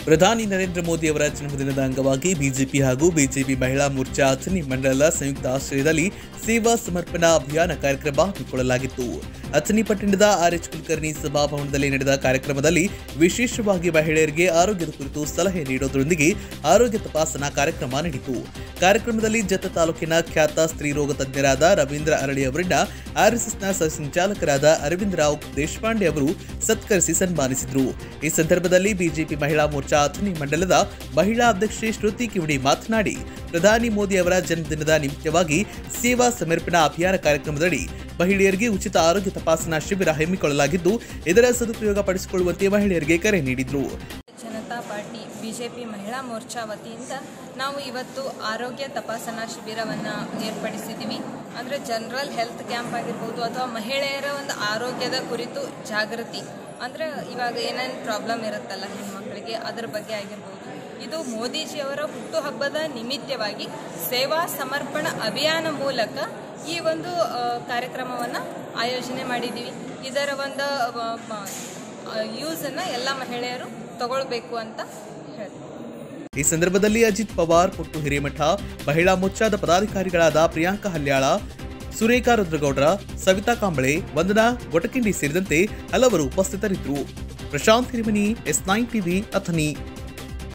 ಪ್ರಧಾನಿ ನರೇಂದ್ರ ಮೋದಿ ಅವರ ಜನ್ಮದಿನದ ಅಂಗವಾಗಿ ಬಿಜೆಪಿ ಹಾಗೂ ಬಿಜೆಪಿ ಮಹಿಳಾ ಮೋರ್ಚಾ ಅಥಣಿ ಮಂಡಲದ ಸಂಯುಕ್ತ ಆಶ್ರಯದಲ್ಲಿ ಸೇವಾ ಸಮರ್ಪಣಾ ಅಭಿಯಾನ ಕಾರ್ಯಕ್ರಮ ಹಮ್ಮಿಕೊಳ್ಳಲಾಗಿತ್ತು ಅಥಣಿ ಪಟ್ಟಣದ ಆರ್ಎಚ್ ಕುಲಕರ್ಣಿ ಸಭಾಭವನದಲ್ಲಿ ನಡೆದ ಕಾರ್ಯಕ್ರಮದಲ್ಲಿ ವಿಶೇಷವಾಗಿ ಮಹಿಳೆಯರಿಗೆ ಆರೋಗ್ಯದ ಕುರಿತು ಸಲಹೆ ನೀಡೋದರೊಂದಿಗೆ ಆರೋಗ್ಯ ತಪಾಸಣಾ ಕಾರ್ಯಕ್ರಮ ನಡೆಯಿತು ಕಾರ್ಯಕ್ರಮದಲ್ಲಿ ಜತ್ತ ತಾಲೂಕಿನ ಖ್ಯಾತ ಸ್ತ್ರೀರೋಗ ತಜ್ಞರಾದ ರವೀಂದ್ರ ಅರಳಿ ಅವರನ್ನ ಆರ್ಎಸ್ಎಸ್ನ ಸಹ ಸಂಚಾಲಕರಾದ ಅರವಿಂದ್ ರಾವ್ ದೇಶಪಾಂಡೆ ಅವರು ಸತ್ಕರಿಸಿ ಸನ್ಮಾನಿಸಿದರು ಈ ಸಂದರ್ಭದಲ್ಲಿ ಬಿಜೆಪಿ ಮಹಿಳಾ ಮೋರ್ಚಾ ಅಥಣಿ ಮಂಡಲದ ಮಹಿಳಾ ಅಧ್ಯಕ್ಷೆ ಶ್ರುತಿ ಕಿವಡಿ ಮಾತನಾಡಿ ಪ್ರಧಾನಿ ಮೋದಿ ಅವರ ಜನ್ಮದಿನದ ನಿಮಿತ್ತವಾಗಿ ಸೇವಾ ಸಮರ್ಪಣಾ ಅಭಿಯಾನ ಕಾರ್ಯಕ್ರಮದಡಿ ಮಹಿಳೆಯರಿಗೆ ಉಚಿತ ಆರೋಗ್ಯ ತಪಾಸಣಾ ಶಿಬಿರ ಹಮ್ಮಿಕೊಳ್ಳಲಾಗಿದ್ದು ಇದರ ಸದುಪಯೋಗ ಪಡಿಸಿಕೊಳ್ಳುವಂತೆ ಮಹಿಳೆಯರಿಗೆ ಕರೆ ನೀಡಿದರು ಜನತಾ ಪಾರ್ಟಿ ಬಿಜೆಪಿ ಮಹಿಳಾ ಮೋರ್ಚಾ ವತಿಯಿಂದ ನಾವು ಇವತ್ತು ಆರೋಗ್ಯ ತಪಾಸಣಾ ಶಿಬಿರವನ್ನು ಏರ್ಪಡಿಸಿದ್ದೀವಿ ಅಂದರೆ ಜನರಲ್ ಹೆಲ್ತ್ ಕ್ಯಾಂಪ್ ಆಗಿರ್ಬೋದು ಅಥವಾ ಮಹಿಳೆಯರ ಒಂದು ಆರೋಗ್ಯದ ಕುರಿತು ಜಾಗೃತಿ ಅಂದರೆ ಇವಾಗ ಏನೇನು ಪ್ರಾಬ್ಲಮ್ ಇರುತ್ತಲ್ಲ ಹೆಣ್ಮಕ್ಳಿಗೆ ಅದರ ಬಗ್ಗೆ ಆಗಿರ್ಬೋದು ಇದು ಮೋದಿಜಿಯವರ ಹುಟ್ಟುಹಬ್ಬದ ನಿಮಿತ್ತವಾಗಿ ಸೇವಾ ಸಮರ್ಪಣ ಅಭಿಯಾನ ಮೂಲಕ ಈ ಒಂದು ಕಾರ್ಯಕ್ರಮವನ್ನು ಆಯೋಜನೆ ಮಾಡಿದ್ದೀವಿ ಇದರ ಒಂದು ಯೂಸನ್ನು ಎಲ್ಲ ಮಹಿಳೆಯರು ತಗೊಳ್ಬೇಕು ಅಂತ ಹೇಳ್ತೀನಿ ಈ ಸಂದರ್ಭದಲ್ಲಿ ಅಜಿತ್ ಪವಾರ್ ಪುಟ್ಟು ಹಿರೇಮಠ ಮಹಿಳಾ ಮೋರ್ಚಾದ ಪದಾಧಿಕಾರಿಗಳಾದ ಪ್ರಿಯಾಂಕಾ ಹಲ್ಯಾಳ ಸುರೇಖಾ ರುದ್ರಗೌಡ್ರ ಸವಿತಾ ಕಾಂಬಳೆ ವಂದನಾ ಗೊಟಕಿಂಡಿ ಸೇರಿದಂತೆ ಹಲವರು ಉಪಸ್ಥಿತರಿದ್ದರು Prashant Hiremani S nine TV Athani